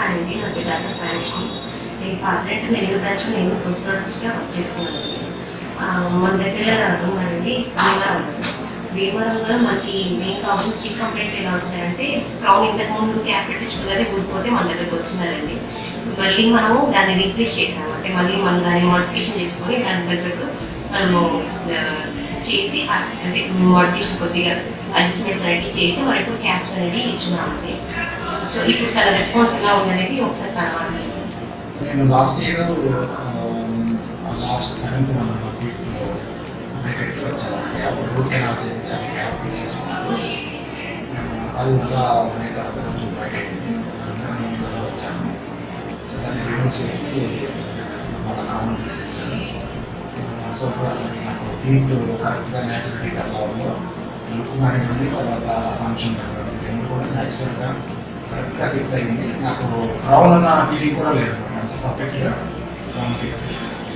hi అండి నా పేరు డాక్టర్ సాయలక్ష్మి నేను పార్లమెంట్ నెల్లూరు బ్రాంచ్ నేను కన్సల్టెన్సీగా వర్క్ చేస్తున్నానండి ఆ, మన దగ్గర ఉన్నాడండి భీమవరం గారు భీమవరం గారు మనకి మెయిన్ ప్రాబ్లమ్ చీఫ్ కంప్లైంట్ ఎలా వచ్చాయంటే క్రౌన్ ఇంతకు ముందు క్యాప్ పెట్టించుకున్నది ఊడిపోతే మన దగ్గరకు వచ్చినారండి మళ్ళీ మనము దాన్ని రీప్లేస్ చేసాము అంటే మళ్ళీ మనం దాన్ని మోడిఫికేషన్ చేసుకొని దాని తగ్గట్టు మనము ఆ, చేసి ఆ- అంటే మోడిఫికేషన్ కొద్దిగా అడ్జస్ట్మెంట్స్ అనేవి చేసి మనం ఇప్పుడు క్యాప్స్ అనేవి ఇచ్చున్నామండి సో ఇప్పుడు తన రెస్పాన్స్ ఎలా ఉందనేది ఒకసారి కలవాలి నేను లాస్ట్ ఇయర్ లాస్ట్ సెవెంత్ మన వీక్లో బయటకి వచ్చానంటే అప్పుడు రూట్ కెనాల్ చేసి అక్కడ క్యాప్ తీసేసుకున్నాను ఆ, అది మళ్ళా అనే తర్వాత కొంచెం బయట అయింది అందుకని మళ్ళీ వచ్చాను సో దాన్ని రిమూవ్ చేసి మళ్ళీ కామన్ తీసేసాను సో ఇప్పుడు అసలు నాకు టీత్ కరెక్ట్గా న్యాచురల్ టీత్ అలా ఉందో లుక్ కానివ్వండి తర్వాత ఫంక్షన్ కానివ్వండి రెండు కూడా న్యాచురల్గా కరెక్ట్గా ఫిక్స్ అయ్యింది నాకు క్రౌన్ అన్న ఫీలింగ్ కూడా లేదు అంత పర్ఫెక్ట్గా క్రౌన్ ఫిక్స్ చేశాను